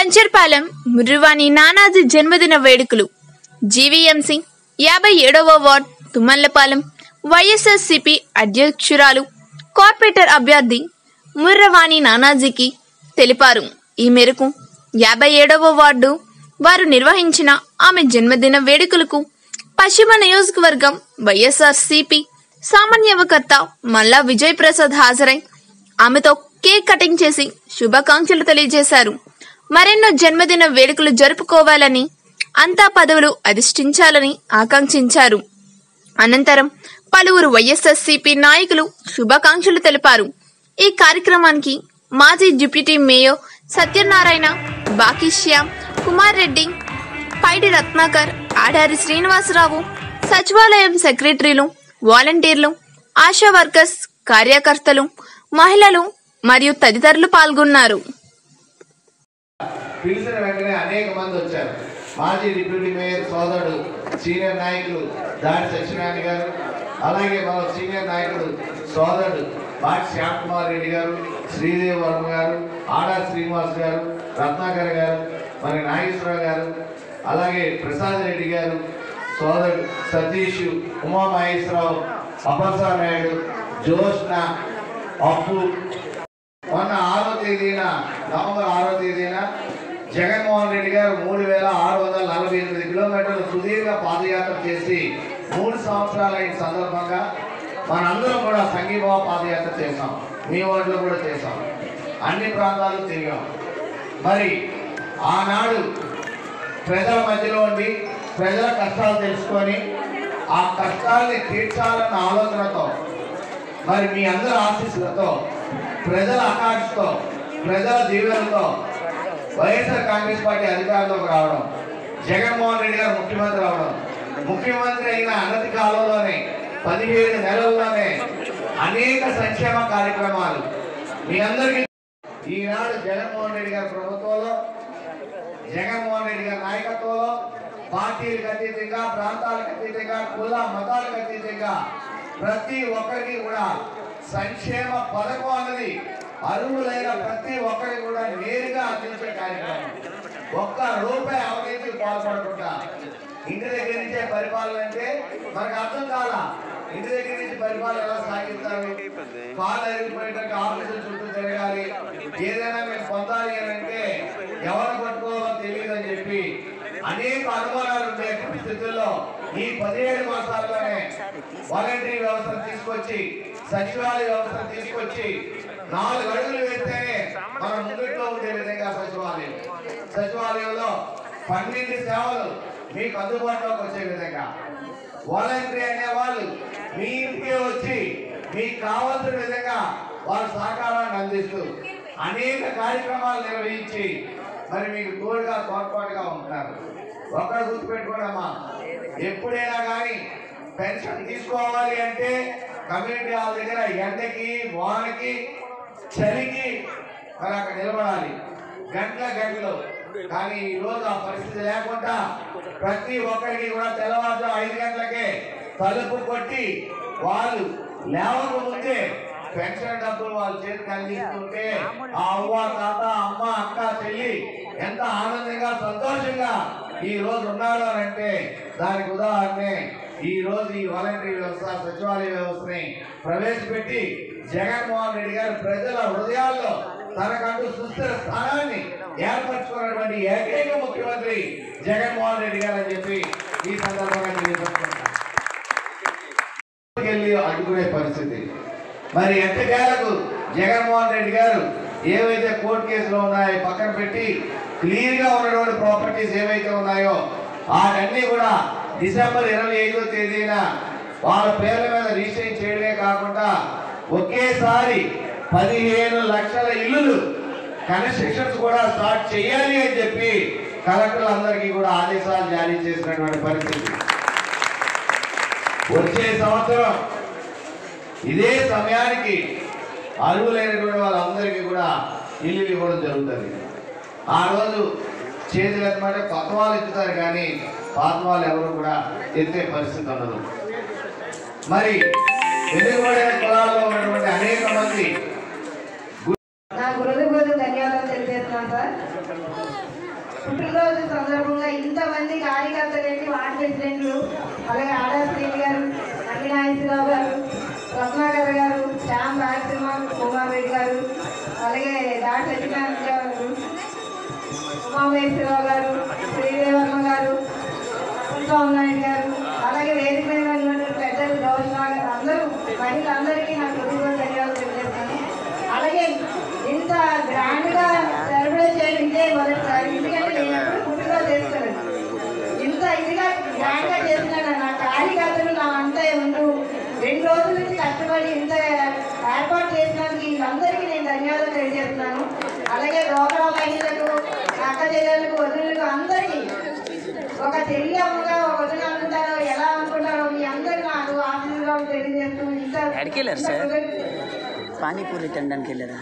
కంచర్పాలెం ముర్రివాణి నానాజీ జన్మదిన వేడుకలు జీవీఎంసీ యాభై ఏడవ వార్డ్ తుమ్మల్లపాలెం వైఎస్ఆర్సిపి అధ్యక్షురాలు కార్పొరేటర్ అభ్యర్థి ముర్రవాణి నానాజీకి తెలిపారు ఈ మేరకు యాభై ఏడవ వార్డు వారు నిర్వహించిన ఆమె జన్మదిన వేడుకలకు పశ్చిమ నియోజకవర్గం వైఎస్ఆర్ సిపి సామాన్యవకర్త మల్లా విజయ్ ప్రసాద్ హాజరై ఆమెతో కేక్ కటింగ్ చేసి శుభాకాంక్షలు తెలియజేశారు మరెన్నో జన్మదిన వేడుకలు జరుపుకోవాలని అంతా పదవులు అధిష్ఠించాలని ఆకాంక్షించారు అనంతరం పలువురు వైఎస్ఆర్సీపీ నాయకులు శుభాకాంక్షలు తెలిపారు ఈ కార్యక్రమానికి మాజీ డిప్యూటీ మేయర్ సత్యనారాయణ బాకీ శ్యామ్ కుమార్ రెడ్డి పైడి రత్నాకర్ ఆడారి శ్రీనివాసరావు సచివాలయం సెక్రటరీలు వాలంటీర్లు ఆశా వర్కర్స్ కార్యకర్తలు మహిళలు మరియు తదితరులు పాల్గొన్నారు పిలిచిన వెంటనే అనేక మంది వచ్చారు మాజీ డిప్యూటీ మేయర్ సోదరుడు సీనియర్ నాయకులు దాడి సత్యనారాయణ గారు అలాగే మన సీనియర్ నాయకుడు సోదరుడు బాటి శ్యామ్ కుమార్ రెడ్డి గారు శ్రీదేవి వర్మ గారు ఆడా శ్రీనివాస్ గారు రత్నాకర్ గారు మరి నాగేశ్వరరావు గారు అలాగే ప్రసాద్ రెడ్డి గారు సోదరుడు సతీష్ ఉమా మహేశ్వరరావు అపర్సా నాయుడు జోష్న అప్పు మొన్న ఆరో తేదీన నవంబర్ ఆరో తేదీన జగన్మోహన్ రెడ్డి గారు మూడు వేల ఆరు వందల నలభై ఎనిమిది కిలోమీటర్లు సుదీర్ఘ పాదయాత్ర చేసి మూడు సంవత్సరాల అయిన సందర్భంగా మనందరం కూడా సంఘీభావ పాదయాత్ర చేసాం మీ వాటిలో కూడా చేసాం అన్ని ప్రాంతాలు తిరిగాం మరి ఆనాడు ప్రజల మధ్యలో ఉండి ప్రజల కష్టాలు తెలుసుకొని ఆ కష్టాల్ని తీర్చాలన్న ఆలోచనతో మరి మీ అందరి ఆశీస్సులతో ప్రజల ఆకాంక్షతో ప్రజల దీవెనలతో వైఎస్ఆర్ కాంగ్రెస్ పార్టీ అధికారంలోకి రావడం జగన్మోహన్ రెడ్డి గారు ముఖ్యమంత్రి అవడం ముఖ్యమంత్రి అయిన అనతి కాలంలోనే పదిహేడు నెలల్లోనే అనేక సంక్షేమ కార్యక్రమాలు మీ అందరికీ ఈనాడు జగన్మోహన్ రెడ్డి గారి ప్రభుత్వంలో జగన్మోహన్ రెడ్డి గారి నాయకత్వంలో పార్టీలకు అతీతంగా ప్రాంతాలకు అతీతంగా కుల మతాలకు అతీతంగా ప్రతి ఒక్కరికి కూడా సంక్షేమ పథకం అన్నది అర్హులైన ప్రతి ఒక్కరికి కూడా నేరుగా అందించే కార్యక్రమం ఒక్క రూపాయి అవినీతికి పాల్పడకుండా ఇంటి దగ్గర నుంచే పరిపాలన అంటే మనకు అర్థం కాల ఇంటి దగ్గర నుంచి పరిపాలన ఎలా సాగిస్తారు పాలు అరిగిపోయేటట్టు ఆఫీసుల చుట్టూ తిరగాలి ఏదైనా మేము పొందాలి అని అంటే ఎవరు పట్టుకోవాలో తెలియదు అని చెప్పి అనేక అనుమానాలు ఉండే పరిస్థితుల్లో ఈ పదిహేడు మాసాల్లోనే వాలంటరీ వ్యవస్థను తీసుకొచ్చి సచివాలయ వ్యవస్థను తీసుకొచ్చి నాలుగు అడుగులు వేస్తేనే మన ముంగిట్లో ఉండే విధంగా సచివాలయం సచివాలయంలో పన్నెండు సేవలు మీకు అందుబాటులోకి వచ్చే విధంగా వాలంటరీ అనే వాళ్ళు మీ ఇంటికే వచ్చి మీకు కావాల్సిన విధంగా వారి సహకారాన్ని అందిస్తూ అనేక కార్యక్రమాలు నిర్వహించి మరి మీకు తోడుగా తోడ్పాటుగా ఉంటున్నారు ఒక్కడ గుర్తుపెట్టుకోండమ్మా ఎప్పుడైనా కానీ పెన్షన్ తీసుకోవాలి అంటే కమ్యూనిటీ హాల్ దగ్గర ఎండకి వానకి చలికి మరి అక్కడ నిలబడాలి గంటల గంటలు కానీ ఈ రోజు ఆ పరిస్థితి లేకుండా ప్రతి ఒక్కరికి కూడా తెల్లవారుజాము ఐదు గంటలకే తలుపు కొట్టి వాళ్ళు లేవక ముందే పెన్షన్ డబ్బులు వాళ్ళ చేతికి అందిస్తుంటే ఆ అవ్వ తాత అమ్మ అక్క చెల్లి ఎంత ఆనందంగా సంతోషంగా ఈ రోజు ఉన్నారు అని అంటే దానికి ఉదాహరణే ఈ రోజు ఈ వాలంటరీ వ్యవస్థ సచివాలయ వ్యవస్థని ప్రవేశపెట్టి జగన్మోహన్ రెడ్డి గారు ప్రజల హృదయాల్లో తనకంటూ సుస్థిర స్థానాన్ని ఏర్పరచుకున్నటువంటి ఏకైక ముఖ్యమంత్రి జగన్మోహన్ రెడ్డి గారు అని చెప్పి ఈ సందర్భంగా తెలియజేస్తున్నాను వెళ్ళి అడ్డుకునే పరిస్థితి మరి ఎంతకాలకు జగన్మోహన్ రెడ్డి గారు ఏవైతే కోర్టు కేసులు ఉన్నాయో పక్కన పెట్టి క్లియర్ గా ఉన్నటువంటి ప్రాపర్టీస్ ఏవైతే ఉన్నాయో వాటన్నీ కూడా డిసెంబర్ ఇరవై ఐదో తేదీన వాళ్ళ పేర్ల మీద రిజిస్ట్రేషన్ చేయడమే కాకుండా ఒకేసారి పదిహేను లక్షల ఇల్లులు కన్స్ట్రక్షన్స్ కూడా స్టార్ట్ చేయాలి అని చెప్పి కలెక్టర్లందరికీ కూడా ఆదేశాలు జారీ చేసినటువంటి పరిస్థితి వచ్చే సంవత్సరం ఇదే సమయానికి అర్హులైనటువంటి వాళ్ళందరికీ కూడా ఇల్లు ఇవ్వడం జరుగుతుంది ఆ రోజు చేతులు ఎత్తమంటే కొత్త వాళ్ళు ఎత్తుతారు కానీ పాత వాళ్ళు ఎవరు కూడా ఎత్తే పరిస్థితి ఉండదు మరి వెనుకబడిన కులాల్లో ఉన్నటువంటి అనేక మంది నా హృదయపూర్వక ధన్యవాదాలు తెలియజేస్తున్నాను సార్ పుట్టినరోజు సందర్భంగా ఇంతమంది కార్యకర్తలేంటి వార్డు ప్రెసిడెంట్లు అలాగే ఆడాశ్రీ గారు రంగనాయకరావు గారు రత్నాకర్ గారు శ్యామ్ రాజసింహ కుమార్ రెడ్డి గారు అలాగే దాడి సత్యనారాయణ గారు ఉమామహేశ్వరరావు గారు శ్రీదేవర్మ గారు స్వామినాయుడు గారు అలాగే వేదిక మీద ఉన్నటువంటి పెద్దలు రోషనా గారు అందరూ మహిళలందరికీ నా కుటుంబ ధన్యవాదాలు తెలియజేస్తాను అలాగే ఇంత గ్రాండ్ గా సెలబ్రేట్ చేయడం ఇదే మొదటిసారి ఎందుకంటే నేను ఎప్పుడు పుట్టినరోజు చేసుకోలేదు ఇంత ఇదిగా గ్రాండ్ గా చేసిన నా కార్యకర్తలు నా అంతా ఉంటూ రెండు రోజుల నుంచి కష్టపడి ఇంత ఏర్పాటు చేసినందుకు వీళ్ళందరికీ నేను ధన్యవాదాలు తెలియజేస్తున్నాను అలాగే డోక్రా మహిళలకు అక్క చెల్లెలకు వదిలకు అందరికీ ఒక చెల్లి అమ్మగా ఒక వదిన అనుకుంటారో ఎలా అనుకుంటారో మీ అందరూ నాకు ఆశీర్వాదం తెలియజేస్తూ ఇంత ఎక్కడికి వెళ్ళారు ఇంత సార్? కృతజ్ఞ- పానీపూరి తినడానికి వెళ్ళారా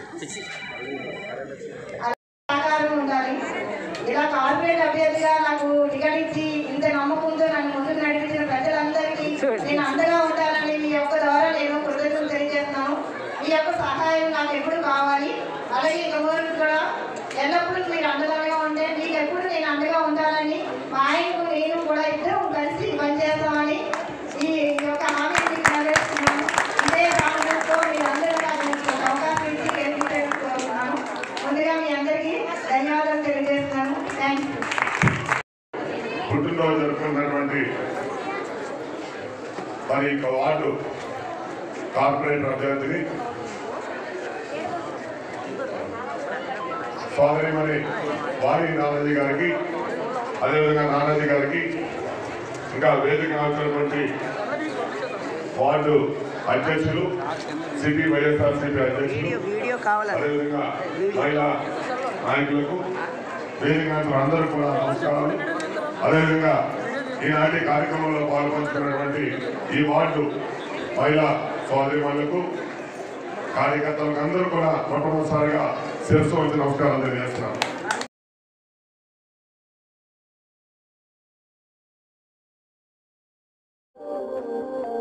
సహకారం ఉండాలి ఇలా కార్పొరేట్ అభ్యర్థిగా నాకు టికెట్ ఇచ్చి ఇంత నమ్మకంతో నన్ను ముందుకు నడిపించిన ప్రజలందరికీ నేను అండగా ఉంటానని మీ యొక్క ద్వారా నేను కృతజ్ఞతలు తెలియజేస్తున్నాను మీ యొక్క సహాయం నాకు ఎప్పుడు కావాలి అలాగే ఇక ముందు కూడా ఎల్లప్పుడూ మీరు అండగా ఉంటే మీకు ఎప్పుడు నేను అండగా ఉంటానని మా ఆయనకు నేను కూడా ఇద్దరు కలిసి పనిచేస్తామని ఈ యొక్క హామీ మీకు నెరవేరుస్తున్నాను ఇదే కారణంతో మీరందరూ నాకు అవకాశం ఇచ్చి గెలిపించుకోవాలనుకుంటున్నాను ముందుగా మీ అందరికీ ధన్యవాదాలు తెలియజేస్తున్నాను థ్యాంక్ యూ పుట్టినరోజు జరుపుకున్నటువంటి మరి యొక్క వార్డు కార్పొరేటర్ అభ్యర్థిని సోదరి మరి వారి నానాజీ గారికి అదేవిధంగా నానాజీ గారికి ఇంకా వేదిక వచ్చినటువంటి వార్డు అధ్యక్షులు సిపి వైఎస్ఆర్సీపీ అధ్యక్షులు వీడియో వీడియో కావాలని అదేవిధంగా మహిళా నాయకులకు వేదిక నాయకులు అందరూ కూడా నమస్కారాలు అదేవిధంగా ఈనాటి కార్యక్రమంలో పాల్పంచుకున్నటువంటి ఈ వార్డు మహిళా సోదరిమణులకు కార్యకర్తలకు అందరూ కూడా మొట్టమొదటిసారిగా శిరస్సు వచ్చి నమస్కారం తెలియజేస్తున్నాను Thank